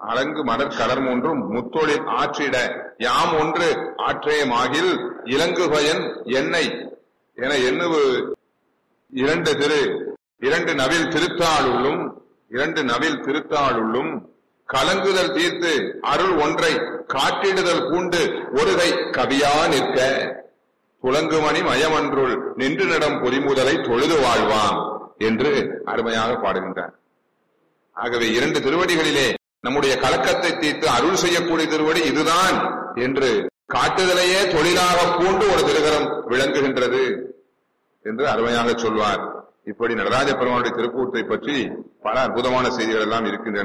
அலங்கு மலர் கடர் மூன்றும் முத்தொழில் ஆற்றிட யாம் ஒன்று ஆற்றேமாகில் இலங்கு பயன் எண்ணெய் என எண்ணுவு இரண்டு திரு இரண்டு நவில் திருத்தாளுள்ளும் இரண்டு நவில் திருத்தாளுள்ளும் கலங்குதல் தீர்த்து அருள் ஒன்றை காட்டிடுதல் பூண்டு ஒருகை கவியா நிற்க துலங்குமணி மயமன்றுள் நின்று நடம் பொதிமுதலை தொழுது வாழ்வாம் என்று அருமையாக பாடுகின்றார் ஆகவே இரண்டு திருவடிகளிலே நம்முடைய கலக்கத்தை தீர்த்து அருள் செய்யக்கூடிய திருவடி இதுதான் என்று காட்டுதலையே தொழிலாக பூண்டு ஒரு திருகரம் விளங்குகின்றது என்று அருமையாக சொல்வார் இப்படி நடராஜ பெருமானுடைய திருக்கூத்தை பற்றி பல அற்புதமான செய்திகள் எல்லாம் இருக்கின்றன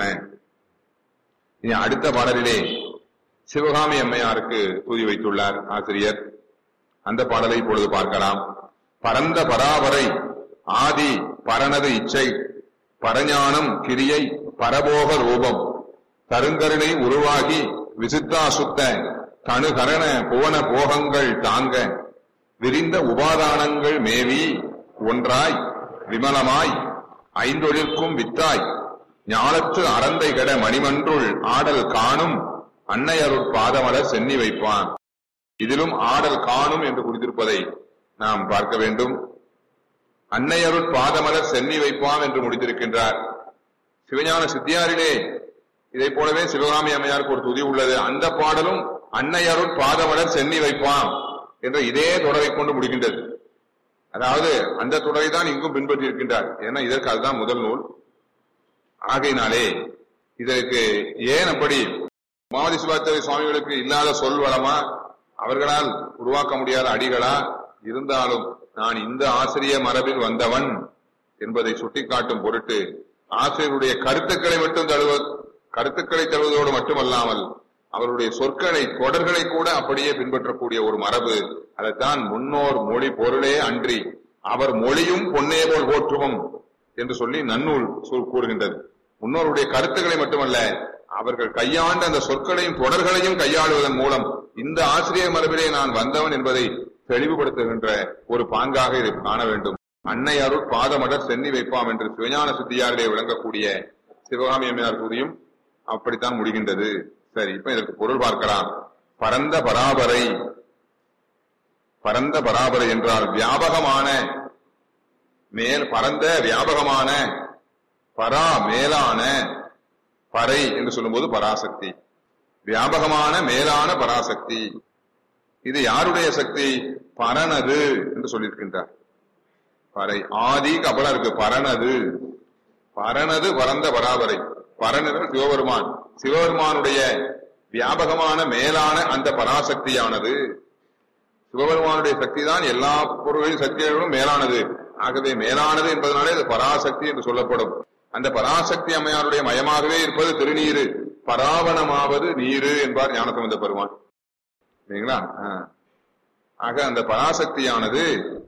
இனி அடுத்த பாடலிலே சிவகாமி அம்மையாருக்கு தூதி வைத்துள்ளார் ஆசிரியர் அந்த பாடலை இப்பொழுது பார்க்கலாம் பரந்த பராபரை ஆதி பரனது இச்சை பரஞானம் கிரியை பரபோக ரூபம் தருங்கருணை உருவாகி விசித்தா சுத்த தனுகரண புவன போகங்கள் தாங்க விரிந்த உபாதானங்கள் மேவி ஒன்றாய் விமலமாய் ஐந்தொழிற்கும் வித்தாய் ஞானத்து அறந்தை கெட மணிமன்றுள் ஆடல் காணும் அன்னையருட் பாதமலர் சென்னி வைப்பான் இதிலும் ஆடல் காணும் என்று குறித்திருப்பதை நாம் பார்க்க வேண்டும் அன்னையருட் பாதமலர் சென்னி வைப்பான் என்று முடித்திருக்கின்றார் சிவஞான சித்தியாரிலே இதை போலவே சிவகாமி அம்மையாருக்கு ஒரு துதி உள்ளது அந்த பாடலும் அன்னையருட் பாதமலர் சென்னி வைப்பான் என்ற இதே தொடரை கொண்டு முடிக்கின்றது அதாவது அந்த தொடரை தான் இங்கும் பின்பற்றி இருக்கின்றார் ஏன்னா இதற்கு அதுதான் முதல் நூல் ஆகையினாலே இதற்கு ஏன் அப்படி உமாவதி சிவாச்சாரிய சுவாமிகளுக்கு இல்லாத சொல் வளமா அவர்களால் உருவாக்க முடியாத அடிகளா இருந்தாலும் நான் இந்த ஆசிரிய மரபில் வந்தவன் என்பதை சுட்டிக்காட்டும் பொருட்டு ஆசிரியருடைய கருத்துக்களை மட்டும் தழுவ கருத்துக்களை தழுவதோடு மட்டுமல்லாமல் அவருடைய சொற்களை தொடர்களை கூட அப்படியே பின்பற்றக்கூடிய ஒரு மரபு அதைத்தான் முன்னோர் மொழி பொருளே அன்றி அவர் மொழியும் பொன்னே போல் போற்றுவோம் என்று சொல்லி நன்னூல் சொல் கூறுகின்றது முன்னோருடைய கருத்துக்களை மட்டுமல்ல அவர்கள் கையாண்ட அந்த சொற்களையும் தொடர்களையும் கையாளுவதன் மூலம் இந்த ஆசிரியர் மரபிலே நான் வந்தவன் என்பதை தெளிவுபடுத்துகின்ற ஒரு பாங்காக இதை காண வேண்டும் அன்னை அருள் பாதமடர் சென்னி வைப்பாம் என்று சிவஞான சித்தியாரிலே விளங்கக்கூடிய சிவகாமி அம்மையார் துதியும் அப்படித்தான் முடிகின்றது சரி இப்ப இதற்கு பொருள் பார்க்கலாம் பரந்த பராபரை பரந்த பராபரை என்றால் வியாபகமான மேல் பரந்த வியாபகமான பரா மேலான பறை என்று சொல்லும்போது பராசக்தி வியாபகமான மேலான பராசக்தி இது யாருடைய சக்தி பரனது என்று சொல்லியிருக்கின்றார் பறை ஆதி கபலா இருக்கு பரனது பரனது பரந்த பராபரை பரனது சிவபெருமான் சிவபெருமானுடைய வியாபகமான மேலான அந்த பராசக்தியானது சிவபெருமானுடைய சக்தி தான் எல்லா பொருள்களின் சக்திகளும் மேலானது ஆகவே மேலானது என்பதனாலே அது பராசக்தி என்று சொல்லப்படும் அந்த பராசக்தி அம்மையாருடைய மயமாகவே இருப்பது திருநீரு பராவணமாவது நீரு என்பார் ஞானசம்பந்த பெருமான் சரிங்களா ஆ. ஆக அந்த பராசக்தியானது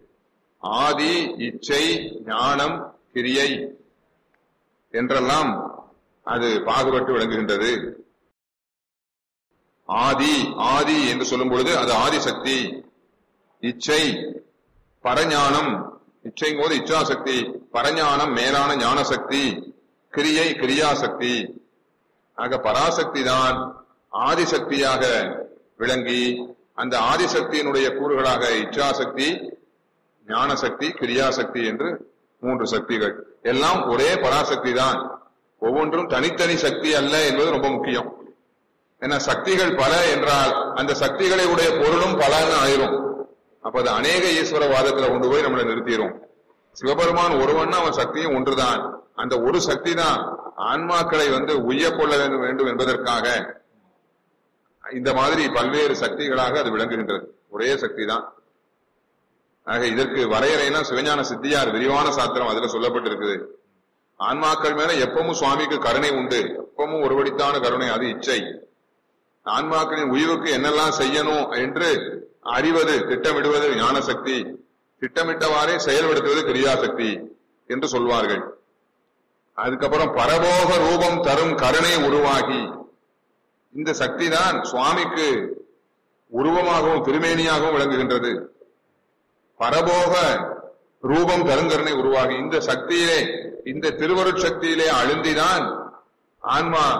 ஆதி இச்சை ஞானம் கிரியை என்றெல்லாம் அது பாகுபட்டு விளங்குகின்றது ஆதி ஆதி என்று சொல்லும் பொழுது அது ஆதிசக்தி இச்சை பரஞானம் இச்சைங்கும் போது இச்சாசக்தி பரஞானம் மேலான ஞானசக்தி கிரியை கிரியாசக்தி ஆக பராசக்தி தான் ஆதிசக்தியாக விளங்கி அந்த ஆதிசக்தியினுடைய கூறுகளாக இச்சாசக்தி ஞானசக்தி கிரியாசக்தி என்று மூன்று சக்திகள் எல்லாம் ஒரே பராசக்தி தான் ஒவ்வொன்றும் தனித்தனி சக்தி அல்ல என்பது ரொம்ப முக்கியம் ஏன்னா சக்திகள் பல என்றால் அந்த சக்திகளை உடைய பொருளும் பலன்னு ஆயிரும் அப்ப அது அநேக ஈஸ்வரவாதத்துல கொண்டு போய் நம்மளை நிறுத்திடும் சிவபெருமான் ஒருவன் அவன் சக்தியும் ஒன்றுதான் அந்த ஒரு சக்தி தான் ஆன்மாக்களை வந்து உய்ய கொள்ள வேண்டும் வேண்டும் என்பதற்காக இந்த மாதிரி பல்வேறு சக்திகளாக அது விளங்குகின்றது ஒரே சக்தி தான் ஆக இதற்கு வரையறைனா சிவஞான சித்தியார் விரிவான சாத்திரம் அதுல சொல்லப்பட்டிருக்குது ஆன்மாக்கள் மேல எப்பவும் சுவாமிக்கு கருணை உண்டு எப்பவும் ஒருபடித்தான கருணை அது இச்சை ஆன்மாக்களின் உயிருக்கு என்னெல்லாம் செய்யணும் என்று அறிவது திட்டமிடுவது ஞான சக்தி திட்டமிட்டவாறே செயல்படுத்துவது கிரியாசக்தி என்று சொல்வார்கள் அதுக்கப்புறம் பரபோக ரூபம் தரும் கருணை உருவாகி இந்த சக்தி தான் சுவாமிக்கு உருவமாகவும் திருமேனியாகவும் விளங்குகின்றது பரபோக ரூபம் தருங்கருணை உருவாகி இந்த சக்தியிலே இந்த திருவருட்சக்தியிலே அழுந்திதான் ஆன்மா